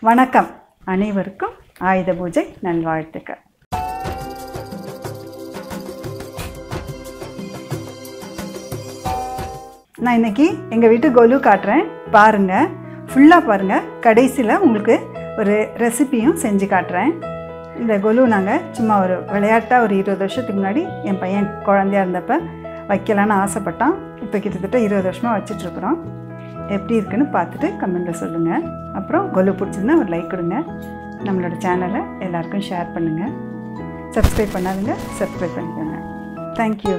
வணக்கம் அனைவருக்கும் ஆயுத பூஜை நல்வாழ்த்துக்கள் நான் இன்னைக்கு எங்கள் வீட்டு கொலு காட்டுறேன் பாருங்கள் ஃபுல்லாக பாருங்கள் கடைசியில் உங்களுக்கு ஒரு ரெசிபியும் செஞ்சு காட்டுறேன் இந்த கொலு நாங்கள் சும்மா ஒரு விளையாட்டாக ஒரு இருபது வருஷத்துக்கு முன்னாடி என் பையன் குழந்தையா இருந்தப்ப வைக்கலான்னு ஆசைப்பட்டான் இப்போ கிட்டத்தட்ட இருபது வருஷமாக வச்சிட்ருக்குறோம் எப்படி இருக்குன்னு பார்த்துட்டு கமெண்ட்டில் சொல்லுங்கள் அப்புறம் கொலு பிடிச்சிருந்தா ஒரு லைக் கொடுங்க நம்மளோட சேனலை எல்லாருக்கும் ஷேர் பண்ணுங்கள் சப்ஸ்கிரைப் பண்ணாதுங்க சப்ஸ்கிரைப் பண்ணிக்கோங்க தேங்க்யூ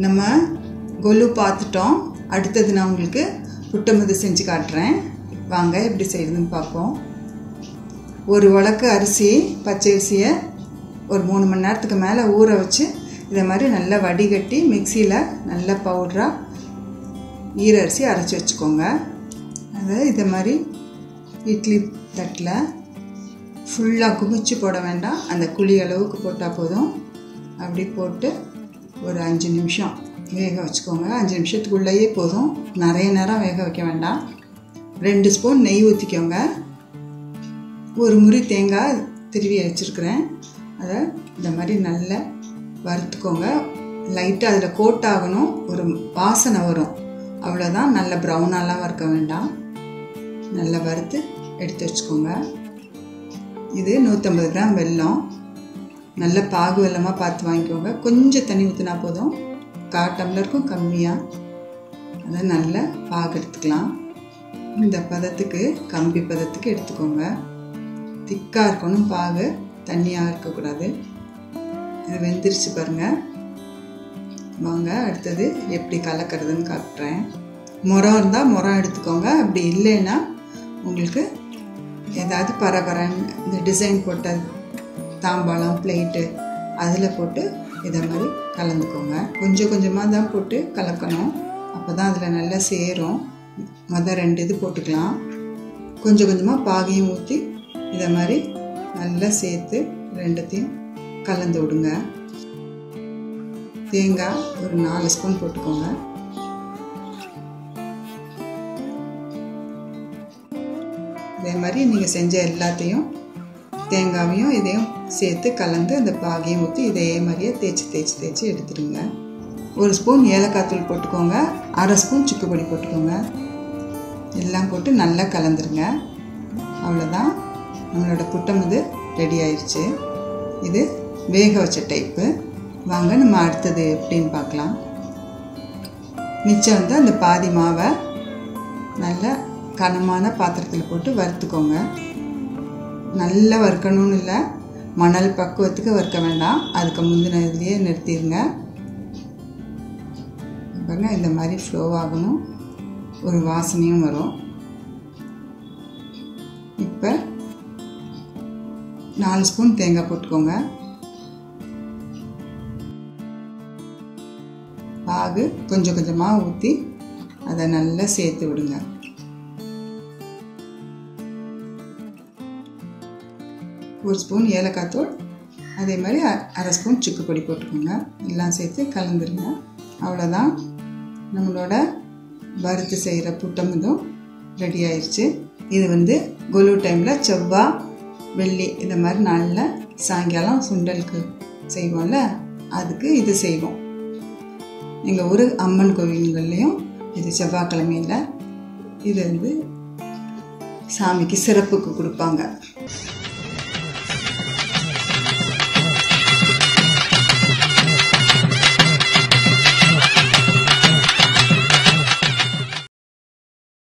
நம்ம கொலு பார்த்துட்டோம் அடுத்தது நான் உங்களுக்கு புட்டமுது செஞ்சு காட்டுறேன் வாங்க எப்படி செய்யுதுன்னு பார்ப்போம் ஒரு உலக்கு அரிசி பச்சை அரிசியை ஒரு மூணு மணி நேரத்துக்கு மேலே ஊற வச்சு இதை மாதிரி நல்லா வடிகட்டி மிக்சியில் நல்ல பவுட்ராக ஈர அரிசி அரைச்சி வச்சுக்கோங்க அதை இதை மாதிரி இட்லி தட்டில் ஃபுல்லாக குமிச்சு போட வேண்டாம் அந்த குழி அளவுக்கு போட்டால் போதும் அப்படி போட்டு ஒரு அஞ்சு நிமிஷம் வேக வச்சுக்கோங்க அஞ்சு நிமிஷத்துக்குள்ளேயே போதும் நிறைய நேரம் வேக வைக்க வேண்டாம் ரெண்டு ஸ்பூன் நெய் ஊற்றிக்கோங்க ஒரு முறி தேங்காய் திருவி வச்சுருக்கிறேன் அதை இந்த மாதிரி நல்லா வறுத்துக்கோங்க லைட்டாக அதில் கோட் ஆகணும் ஒரு வாசனை வரும் அவ்வளோதான் நல்ல ப்ரௌனாலாம் வறுக்க வேண்டாம் நல்லா வறுத்து எடுத்து வச்சுக்கோங்க இது நூற்றம்பது கிராம் வெல்லம் நல்ல பாகு வெல்லமாக பார்த்து வாங்கிக்கோங்க கொஞ்சம் தண்ணி ஊற்றினா போதும் கா டம்ளருக்கும் கம்மியாக அதை நல்ல பாகு எடுத்துக்கலாம் இந்த பதத்துக்கு கம்பி பதத்துக்கு எடுத்துக்கோங்க திக்காக இருக்கணும் பாகு தண்ணியாக இருக்கக்கூடாது இது வெந்துருச்சு பாருங்கள் வாங்க அடுத்தது எப்படி கலக்கிறதுன்னு காட்டுறேன் முறம் இருந்தால் முறம் எடுத்துக்கோங்க அப்படி இல்லைன்னா உங்களுக்கு ஏதாவது பரபரன்னு இந்த டிசைன் போட்ட தாம்பாளம் பிளேட்டு அதில் போட்டு இதை மாதிரி கலந்துக்கோங்க கொஞ்சம் கொஞ்சமாக தான் போட்டு கலக்கணும் அப்போ தான் அதில் நல்லா சேரும் மொதல் ரெண்டு இது போட்டுக்கலாம் கொஞ்சம் கொஞ்சமாக பாகையும் ஊற்றி இதை மாதிரி நல்லா சேர்த்து ரெண்டுத்தையும் கலந்து விடுங்க தேங்காய் ஒரு நாலு ஸ்பூன் போட்டுக்கோங்க இதே மாதிரி நீங்கள் செஞ்ச எல்லாத்தையும் தேங்காவையும் இதையும் சேர்த்து கலந்து அந்த பாகையும் ஊற்றி இதே மாதிரியே தேய்ச்சி தேய்ச்சி தேய்ச்சி எடுத்துடுங்க ஒரு ஸ்பூன் ஏலக்காய் தூள் போட்டுக்கோங்க அரை ஸ்பூன் சுக்குப்பொடி போட்டுக்கோங்க எல்லாம் போட்டு நல்லா கலந்துருங்க அவ்வளோதான் நம்மளோட புட்டம் இது ரெடி ஆயிடுச்சு இது வேக வச்ச டைப்பு வாங்க நம்ம அடுத்தது எப்படின்னு பார்க்கலாம் மிச்சம் வந்து அந்த பாதி மாவை நல்ல கனமான பாத்திரத்தில் போட்டு வறுத்துக்கோங்க நல்லா வறுக்கணும்னு இல்லை மணல் பக்குவத்துக்கு வறுக்க வேண்டாம் அதுக்கு முந்தின இதுலேயே நிறுத்திடுங்க பாருங்க இந்த மாதிரி ஃப்ளோ ஆகணும் ஒரு வாசனையும் வரும் இப்போ நாலு ஸ்பூன் தேங்காய் போட்டுக்கோங்க பாகு கொஞ்சம் கொஞ்சமாக ஊற்றி அதை நல்லா சேர்த்து விடுங்க ஒரு ஸ்பூன் ஏலக்காய் தூள் அதே மாதிரி அரை ஸ்பூன் சுக்கு பொடி போட்டுக்கோங்க எல்லாம் சேர்த்து கலந்துருங்க அவ்வளோதான் நம்மளோட வறுத்து செய்கிற புட்டம் இதுவும் ரெடி ஆயிடுச்சு இது வந்து கொலு டைமில் செவ்வாய் வெள்ளி இந்த மாதிரி நாளில் சாயங்காலம் சுண்டலுக்கு செய்வோம்ல அதுக்கு இது செய்வோம் எங்கள் ஊர் அம்மன் கோவில்கள்லேயும் இது செவ்வாய்க்கிழமையில் இது வந்து சாமிக்கு சிறப்புக்கு கொடுப்பாங்க